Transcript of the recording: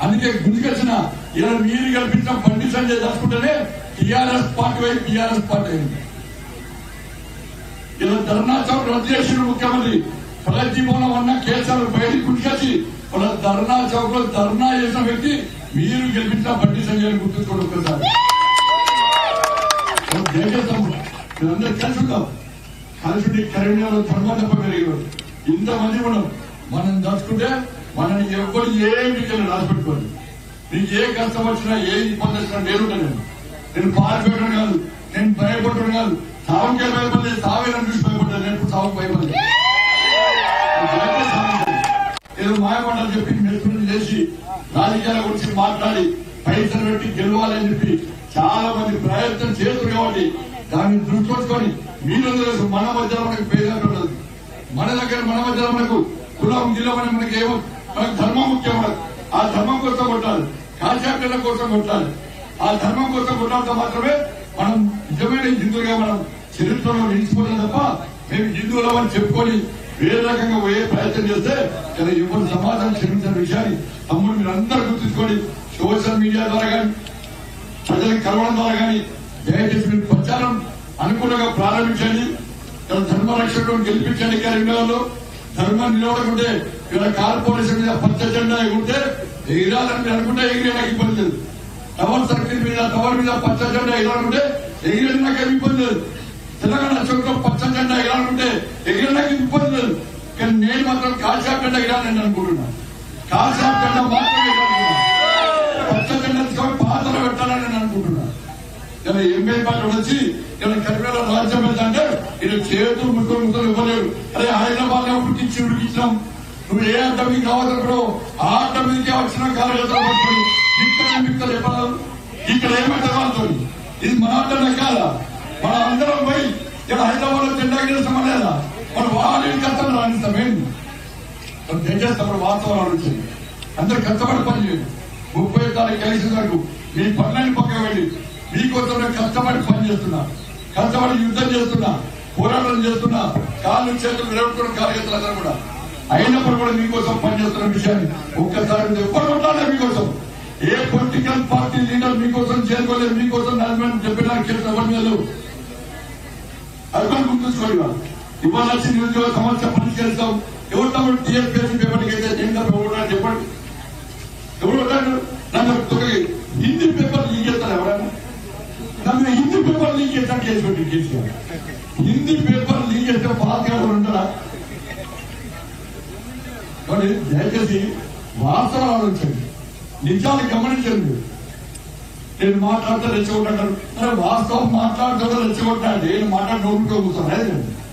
అందుకే గుంజుకొచ్చిన ఇలా మీరు కల్పించిన బండి సంజయ్ దాచుకుంటేనే టీఆర్ఎస్ పార్టీ వైపు టీఆర్ఎస్ పార్టీ అయింది ఇలా ధర్నా చౌక్ రద్దు చేసిన ముఖ్యమంత్రి ప్రజీవనం అన్న కేసులు బయటికి గుంజుకొచ్చి ఇలా ధర్నా చౌక్ లో ధర్నా చేసిన వ్యక్తి మీరు గెలిపించిన బండి సంజయ్ గుర్తుంచుకోండి ఒక్కసారి దేశం మీరందరూ కలిసి ఉంటాం కలిసి ఉండి కరీంనగర్ ధర్మం తప్ప పెరిగారు ఇంతమంది మనం మనం దాచుకుంటే మనని ఎవ్వరు ఏమి రాసిపెట్టుకోండి నీకు ఏ కష్టం వచ్చినా ఏ ఇబ్బంది వచ్చినా నేను నేను నేను పారిపోయడం కాదు నేను భయపడడం కాదు సావుకే భయపడలేదు సావే నన్ను చూసి భయపడ్డాను నేను ఇప్పుడు సావుకు భయపడలేదు ఏదో మాయమాటలు చెప్పి మెరుగులు చేసి రాజకీయాల గురించి మాట్లాడి పైసలు పెట్టి గెలవాలని చెప్పి చాలా మంది ప్రయత్నం చేస్తున్నారు కాబట్టి దాన్ని దృష్టించుకొని మీరందరూ తెలుసు మన మధ్యలో మనకు పేదలు ఉండదు మన దగ్గర మన మధ్యలో మనకు కులం జిల్లా మనకి ఏమో మనకు ధర్మం ముఖ్యం మనకు ఆ ధర్మం కోసం కొట్టాలి కాశాకరణ కోసం కొట్టాలి ఆ ధర్మం కోసం కొట్టాలితో మాత్రమే మనం నిజమైన హిందువులుగా మనం చరిత్రలో నిలిచిపోతాం తప్ప మేము హిందువులం అని చెప్పుకొని వేరే రకంగా పోయే ప్రయత్నం చేస్తే ఇలా ఎవరు సమాజం క్షమించిన విషయాన్ని తమ్ముడు మీరు అందరూ గుర్తుంచుకోండి సోషల్ మీడియా ద్వారా కానీ ప్రజలకు కలవడం ద్వారా కానీ దయచేసి మీరు ప్రచారం అనుకూలంగా ప్రారంభించండి ఇలా ధర్మ రక్షకులను గెలిపించండి కరీంనగర్లో ధర్మం నిలవడకుంటే ఇలా కార్పొరేషన్ మీద పచ్చ జెండా ఎగుంటే ఎగిరాలని మీరు అనుకుంటే ఎగిరే నాకు ఇబ్బంది లేదు టవర్ సర్కిల్ మీద టవర్ మీద పచ్చ జెండా ఎగిరాలంటే ఎగిరేది నాకు ఏమి ఇబ్బంది లేదు తెలంగాణ చౌకలో పచ్చ జెండా ఎగిరాలంటే ఎగిరే నాకు ఇబ్బంది లేదు కానీ నేను మాత్రం కాశాప్ జెండా ఎగిరాలని అనుకుంటున్నాను కాశాప్ జెండా మాత్రం ఎగిరాలనుకుంటున్నాను పచ్చ జెండా తీసుకొని పాత్ర పెట్టాలని నేను అనుకుంటున్నాను ఇలా ఎంఏ పార్టీ వచ్చి ఇలా కరీంనగర్ రాజ్యం వెళ్తాంటే ఇలా చేతులు ముక్కలు ముక్కలు ఇవ్వలేడు అరే హైదరాబాద్ లో ఉడికించి ఉడికించాం నువ్వు ఏ అడ్డమికి కావాలనుకో ఆ అడ్డమికి వచ్చిన కార్యకర్తలు పట్టుకొని ఇక్కడ మిక్కలు చెప్పాలి ఇక్కడ ఏమంటే వాళ్ళతో ఇది మన అడ్డం కాదా మన అందరం పోయి ఇక్కడ హైదరాబాద్ లో జెండా గెలిస్తామా లేదా మనం వాళ్ళ కష్టం రాణిస్తామేంటి మనం దయచేస్తాం వాస్తవాలు ఆలోచించండి అందరు కష్టపడి పని చేయండి ముప్పై తారీఖు కలిసి వరకు మీ పనులని పక్కన వెళ్ళి మీకోసం నేను కష్టపడి పని చేస్తున్నా కష్టపడి యుద్ధం చేస్తున్నా పోరాటం చేస్తున్నా కాళ్ళు చేతులు నిలబడుకున్న కార్యకర్తలందరూ కూడా అయినప్పుడు కూడా మీకోసం పనిచేస్తున్న విషయాన్ని ఒక్కసారి మీరు ఎవ్వరు ఉండాలి మీకోసం ఏ పొలిటికల్ పార్టీ లీడర్ మీకోసం చేరుకోలేదు మీకోసం నలభై డెబ్బై నాలుగు కేసులు ఎవరి మీద లేవు. అది కూడా గుర్తుంచుకోండి ఇవాళ ఇవాళ వచ్చి నిరుద్యోగ సమస్య పరిష్కరిస్తాం ఎవరు తమ్ముడు టీఎస్పీఎస్సీ పేపర్కి అయితే నేను తప్ప ఎవరు ఉన్నారని చెప్పండి ఎవరు ఉన్నాడు నన్ను ఒక హిందీ పేపర్ లీక్ చేస్తారు ఎవరైనా నన్ను హిందీ పేపర్ లీక్ చేస్తాను కేసు పెట్టి కేసీఆర్ హిందీ పేపర్ లీక్ చేస్తే పాస్ ఎవరు ఉంటారా కాబట్టి దయచేసి వాస్తవాలు ఆలోచించండి నిజాలు గమనించండి నేను మాట్లాడితే రెచ్చగొట్టాడు అరే వాస్తవం మాట్లాడితే రెచ్చగొట్టాడు నేను మాట్లాడి నోటుతో కూర్చోను